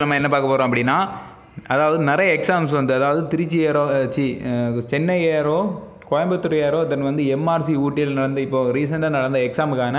நம்ம என்ன பார்க்க போகிறோம் அப்படின்னா அதாவது நிறைய எக்ஸாம்ஸ் வந்து அதாவது திருச்சி ஏரோ சி Chennai ARO Coimbatore ARO then வந்து எம்ஆர்சி ஊட்டியில் நடந்த இப்போ ரீசெண்டாக நடந்த எக்ஸாமுக்கான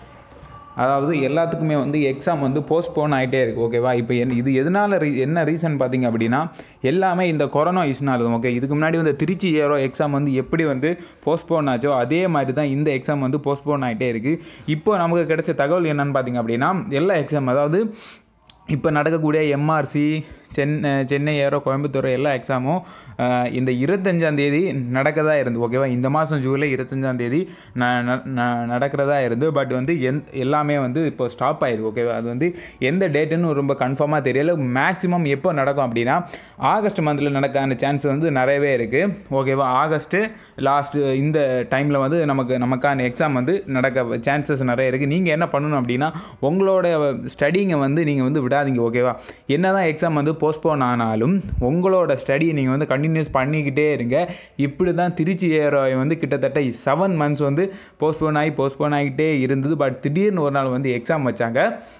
அதாவது எல்லாத்துக்குமே வந்து எக்ஸாம் வந்து போஸ்ட்போன் ஆகிட்டே இருக்குது ஓகேவா இப்போ என் இது எதனால ரீ என்ன ரீசன் பார்த்தீங்க அப்படின்னா எல்லாமே இந்த கொரோனா இஷ்னால ஓகே இதுக்கு முன்னாடி வந்து திருச்சி ஏரோ எக்ஸாம் வந்து எப்படி வந்து போஸ்ட்போன் ஆச்சோ அதே மாதிரி தான் இந்த எக்ஸாம் வந்து போஸ்ட்போன் ஆகிட்டே இருக்குது இப்போ நமக்கு கிடைச்ச தகவல் என்னன்னு பார்த்தீங்க அப்படின்னா எல்லா எக்ஸாம் அதாவது இப்போ நடக்கக்கூடிய எம்ஆர்சி சென்னை சென்னை ஏரோ கோயம்புத்தூர் எல்லா எக்ஸாமும் அஹ், இந்த இருபத்தஞ்சாம் தேதி நடக்கதா இருந்து ஓகேவா இந்த மாதம் ஜூலை இருபத்தஞ்சாம் தேதி ந ந- ந- நடக்கிறதா இருந்து பட் வந்து எந் எல்லாமே வந்து இப்போ ஸ்டாப் ஆயிருக்கு ஓகேவா அது வந்து எந்த டேட்டுன்னு ரொம்ப கன்ஃபார்மாக தெரியல மேக்ஸிமம் எப்போ நடக்கும் அப்படின்னா ஆகஸ்ட் மந்தில் நடக்கான சான்ஸ் வந்து நிறையவே இருக்குது ஓகேவா ஆகஸ்ட்டு லாஸ்ட் இந்த டைமில் வந்து நமக்கு நமக்கான எக்ஸாம் வந்து நடக்க சான்சஸ் நிறைய இருக்குது நீங்கள் என்ன பண்ணணும் அப்படின்னா உங்களோட ஸ்டடிங்கை வந்து நீங்கள் வந்து விடாதீங்க ஓகேவா என்ன தான் எக்ஸாம் வந்து போஸ்ட்போன் ஆனாலும் உங்களோட ஸ்டடியை நீங்கள் வந்து கண்டினியூஸ் பண்ணிக்கிட்டே இருங்க இப்படி தான் திருச்சி ஏரோய் வந்து கிட்டத்தட்ட செவன் மந்த்ஸ் வந்து போஸ்ட்போன் ஆகி போஸ்ட்போன் ஆகிட்டே இருந்தது பட் திடீர்னு ஒரு நாள் வந்து எக்ஸாம் வச்சாங்க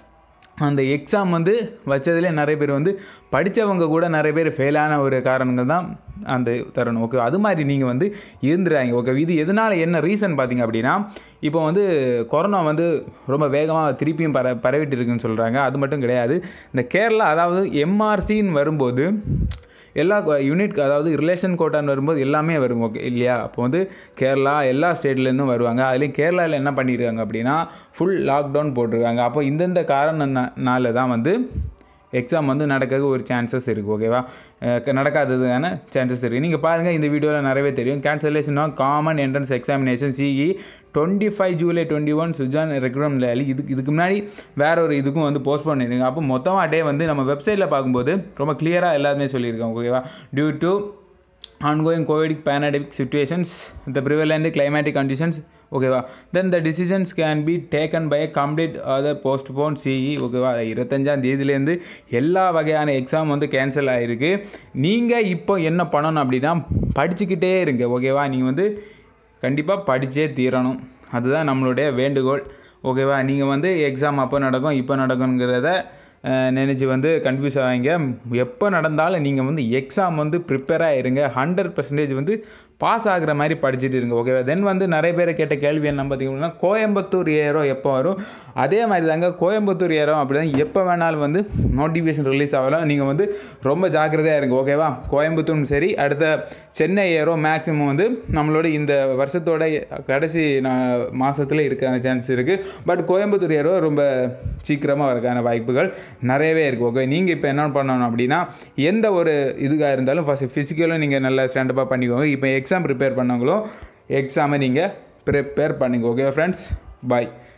அந்த எக்ஸாம் வந்து வச்சதுலேயே நிறைய பேர் வந்து படித்தவங்க கூட நிறைய பேர் ஃபெயிலான ஒரு காரணங்கள் தான் அந்த தருணம் ஓகே அது மாதிரி நீங்கள் வந்து இருந்துறாங்க ஓகே இது எதனால் என்ன ரீசன் பார்த்தீங்க அப்படின்னா இப்போ வந்து கொரோனா வந்து ரொம்ப வேகமாக திருப்பியும் பர பரவிட்டு இருக்குன்னு சொல்கிறாங்க அது மட்டும் கிடையாது இந்த கேரளா அதாவது எம்ஆர்சின்னு வரும்போது எல்லா யூனிட் அதாவது ரிலேஷன் கோட்டான்னு வரும்போது எல்லாமே வரும் ஓகே இல்லையா அப்போ வந்து கேரளா எல்லா ஸ்டேட்லேருந்தும் வருவாங்க அதுலேயும் கேரளாவில் என்ன பண்ணியிருக்காங்க அப்படின்னா ஃபுல் லாக்டவுன் போட்டிருக்காங்க அப்போ இந்தந்த காரணனால தான் வந்து எக்ஸாம் வந்து நடக்க ஒரு சான்சஸ் இருக்குது ஓகேவா அஹ் நடக்காததுக்கான சான்சஸ் இருக்குது நீங்கள் பாருங்கள் இந்த வீடியோவில் நிறையவே தெரியும் cancellation of common entrance examination CE twenty five July twenty one சுஜான் ரெக்ரூட்மெண்ட் லேலி இதுக்கு இதுக்கு முன்னாடி வேற ஒரு இதுக்கும் வந்து போஸ்ட் பண்ணியிருக்காங்க அப்போ மொத்தமாக டே வந்து நம்ம வெப்சைட்டில் பார்க்கும்போது ரொம்ப கிளியராக எல்லாருமே சொல்லியிருக்காங்க ஓகேவா due to ongoing covid pandemic situations the prevalent climatic conditions ஓகேவா then the decisions can be taken by complete other postpone CE ஓகேவா இருபத்தஞ்சாம் தேதியிலேருந்து எல்லா வகையான எக்ஸாம் வந்து கேன்சல் ஆகிருக்கு நீங்கள் இப்போ என்ன பண்ணணும் அப்படின்னா படிச்சுக்கிட்டே இருங்க ஓகேவா நீங்கள் வந்து கண்டிப்பாக படித்தே தீரணும் அதுதான் நம்மளுடைய வேண்டுகோள் ஓகேவா நீங்கள் வந்து எக்ஸாம் அப்போ நடக்கும் இப்போ நடக்குங்கிறத நினச்சி வந்து கன்ஃபியூஸ் ஆவீங்க எப்போ நடந்தாலும் நீங்கள் வந்து எக்ஸாம் வந்து ப்ரிப்பேராக இருங்க ஹண்ட்ரட் பர்சன்டேஜ் வந்து பாஸ் ஆகுற மாதிரி படிச்சுட்டு இருங்க ஓகேவா தென் வந்து நிறைய பேர் கேட்ட கேள்வி என்ன பார்த்தீங்கன்னா கோயம்புத்தூர் ஏரோ எப்போ வரும் அதே மாதிரி தாங்க கோயம்புத்தூர் ஏரோ அப்படி தான் எப்போ வேணாலும் வந்து நோட்டிஃபிகேஷன் ரிலீஸ் ஆகலாம் நீங்கள் வந்து ரொம்ப ஜாக்கிரதையாக இருங்க ஓகேவா கோயம்புத்தூரும் சரி அடுத்த சென்னை ஏரோ மேக்ஸிமம் வந்து நம்மளோட இந்த வருஷத்தோட கடைசி மாதத்தில் இருக்கிற சான்ஸ் இருக்குது பட் கோயம்புத்தூர் ஏரோ ரொம்ப சீக்கிரமாக வரக்கான வாய்ப்புகள் நிறையவே இருக்குது ஓகே நீங்கள் இப்போ என்ன பண்ணணும் அப்படின்னா எந்த ஒரு இதுக்காக இருந்தாலும் ஃபஸ்ட் ஃபிசிக்கலும் நீங்கள் நல்லா ஸ்டாண்டப்பாக பண்ணிக்கோங்க இப்போ எக்ஸாம் ப்ரிப்பேர் பண்ணவங்களும் எக்ஸாமை நீங்கள் ப்ரிப்பேர் பண்ணுங்க ஓகே ஃப்ரெண்ட்ஸ் பாய்